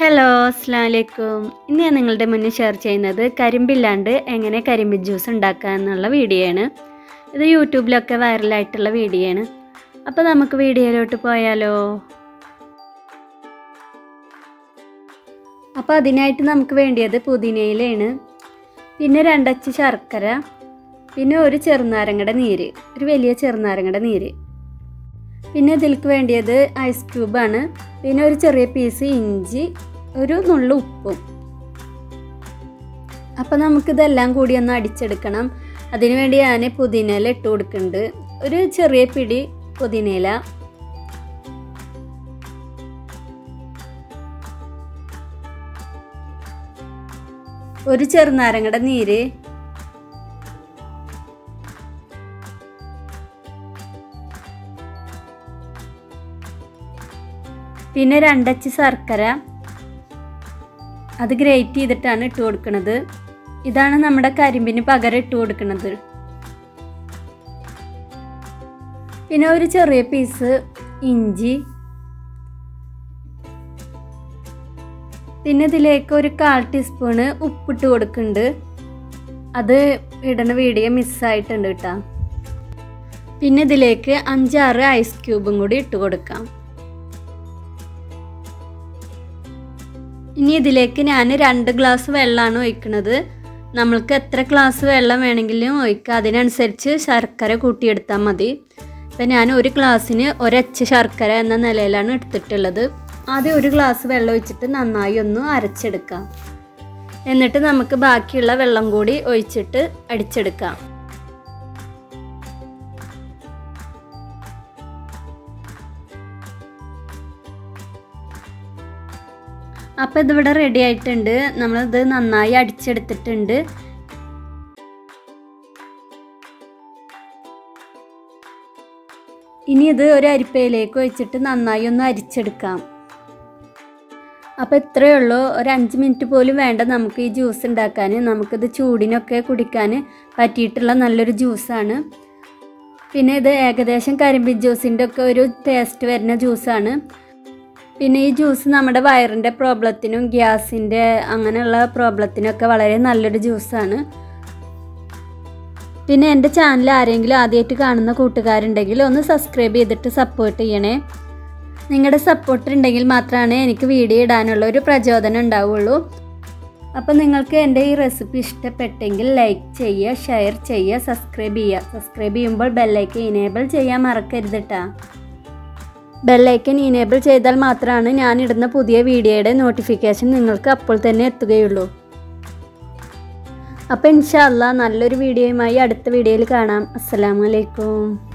hello അസ്സാം വലൈക്കും ഇന്ന് ഞാൻ നിങ്ങളുടെ മുന്നിൽ ഷെയർ ചെയ്യുന്നത് കരിമ്പില്ലാണ്ട് എങ്ങനെ കരിമ്പിൻ ജ്യൂസ് ഉണ്ടാക്കുക എന്നുള്ള വീഡിയോ ആണ് ഇത് യൂട്യൂബിലൊക്കെ വൈറലായിട്ടുള്ള വീഡിയോ ആണ് അപ്പോൾ നമുക്ക് വീഡിയോയിലോട്ട് പോയാലോ അപ്പോൾ അതിനായിട്ട് നമുക്ക് വേണ്ടിയത് പുതിനയിലയാണ് പിന്നെ രണ്ടച്ച് ശർക്കര പിന്നെ ഒരു ചെറുനാരങ്ങയുടെ നീര് ഒരു വലിയ ചെറുനാരങ്ങയുടെ നീര് പിന്നെ ഇതിലേക്ക് വേണ്ടിയത് ഐസ് ക്യൂബാണ് പിന്നെ ഒരു ചെറിയ പീസ് ഇഞ്ചി ഒരു നുള്ളു ഉപ്പും അപ്പം നമുക്കിതെല്ലാം കൂടി ഒന്ന് അടിച്ചെടുക്കണം അതിനു വേണ്ടി ഞാൻ പുതിനയില ഇട്ട് കൊടുക്കുന്നുണ്ട് ഒരു ചെറിയ പിടി പുതിനയില ഒരു ചെറുനാരങ്ങയുടെ നീര് പിന്നെ രണ്ടച്ച് ശർക്കര അത് ഗ്രേറ്റ് ചെയ്തിട്ടാണ് ഇട്ട് കൊടുക്കുന്നത് ഇതാണ് നമ്മുടെ കരിമ്പിന് പകരം ഇട്ട് കൊടുക്കുന്നത് പിന്നെ ഒരു ചെറിയ പീസ് ഇഞ്ചി പിന്നെ ഇതിലേക്ക് ഒരു കാൽ ടീസ്പൂണ് ഉപ്പിട്ട് കൊടുക്കുന്നുണ്ട് അത് ഇടണ വീഡിയോ മിസ്സായിട്ടുണ്ട് കേട്ടോ പിന്നെ ഇതിലേക്ക് അഞ്ചാറ് ഐസ് ക്യൂബും കൂടി ഇട്ട് കൊടുക്കാം ഇനി ഇതിലേക്ക് ഞാൻ രണ്ട് ഗ്ലാസ് വെള്ളമാണ് ഒഴിക്കുന്നത് നമ്മൾക്ക് എത്ര ഗ്ലാസ് വെള്ളം വേണമെങ്കിലും ഒഴിക്കുക അതിനനുസരിച്ച് ശർക്കര കൂട്ടിയെടുത്താൽ മതി ഇപ്പം ഞാൻ ഒരു ഗ്ലാസ്സിന് ഒരച്ച് ശർക്കര എന്ന നിലയിലാണ് എടുത്തിട്ടുള്ളത് ആദ്യം ഒരു ഗ്ലാസ് വെള്ളം ഒഴിച്ചിട്ട് നന്നായി ഒന്ന് അരച്ചെടുക്കാം എന്നിട്ട് നമുക്ക് ബാക്കിയുള്ള വെള്ളം കൂടി ഒഴിച്ചിട്ട് അടിച്ചെടുക്കാം അപ്പോൾ ഇതിവിടെ റെഡി ആയിട്ടുണ്ട് നമ്മളിത് നന്നായി അടിച്ചെടുത്തിട്ടുണ്ട് ഇനി ഇത് ഒരു അരിപ്പയിലേക്ക് വെച്ചിട്ട് നന്നായി ഒന്ന് അരിച്ചെടുക്കാം അപ്പോൾ ഇത്രയേ ഉള്ളൂ ഒരു അഞ്ച് മിനിറ്റ് പോലും വേണ്ട നമുക്ക് ഈ ജ്യൂസ് ഉണ്ടാക്കാൻ നമുക്കിത് ചൂടിനൊക്കെ കുടിക്കാൻ പറ്റിയിട്ടുള്ള നല്ലൊരു ജ്യൂസാണ് പിന്നെ ഇത് ഏകദേശം കരിമ്പിൻ ജ്യൂസിൻ്റെ ഒക്കെ ഒരു ടേസ്റ്റ് വരുന്ന ജ്യൂസാണ് പിന്നെ ഈ ജ്യൂസ് നമ്മുടെ വയറിൻ്റെ പ്രോബ്ലത്തിനും ഗ്യാസിൻ്റെ അങ്ങനെയുള്ള പ്രോബ്ലത്തിനൊക്കെ വളരെ നല്ലൊരു ജ്യൂസാണ് പിന്നെ എൻ്റെ ചാനൽ ആരെങ്കിലും ആദ്യമായിട്ട് കാണുന്ന കൂട്ടുകാരുണ്ടെങ്കിൽ ഒന്ന് സബ്സ്ക്രൈബ് ചെയ്തിട്ട് സപ്പോർട്ട് ചെയ്യണേ നിങ്ങളുടെ സപ്പോർട്ട് ഉണ്ടെങ്കിൽ മാത്രമാണ് എനിക്ക് വീഡിയോ ഇടാനുള്ള ഒരു പ്രചോദനം ഉണ്ടാവുള്ളൂ അപ്പോൾ നിങ്ങൾക്ക് എൻ്റെ ഈ റെസിപ്പി ഇഷ്ടപ്പെട്ടെങ്കിൽ ലൈക്ക് ചെയ്യുക ഷെയർ ചെയ്യുക സബ്സ്ക്രൈബ് ചെയ്യുക സബ്സ്ക്രൈബ് ചെയ്യുമ്പോൾ ബെല്ലൈക്കൻ ഇനേബിൾ ചെയ്യാൻ മറക്കരുത് കേട്ടോ ബെല്ലൈക്കൻ ഇനേബിൾ ചെയ്താൽ മാത്രമാണ് ഞാൻ ഇടുന്ന പുതിയ വീഡിയോയുടെ നോട്ടിഫിക്കേഷൻ നിങ്ങൾക്ക് അപ്പോൾ തന്നെ എത്തുകയുള്ളൂ അപ്പോൾ ഇൻഷാല്ല നല്ലൊരു വീഡിയോയുമായി അടുത്ത വീഡിയോയിൽ കാണാം അസ്സലാമലൈക്കും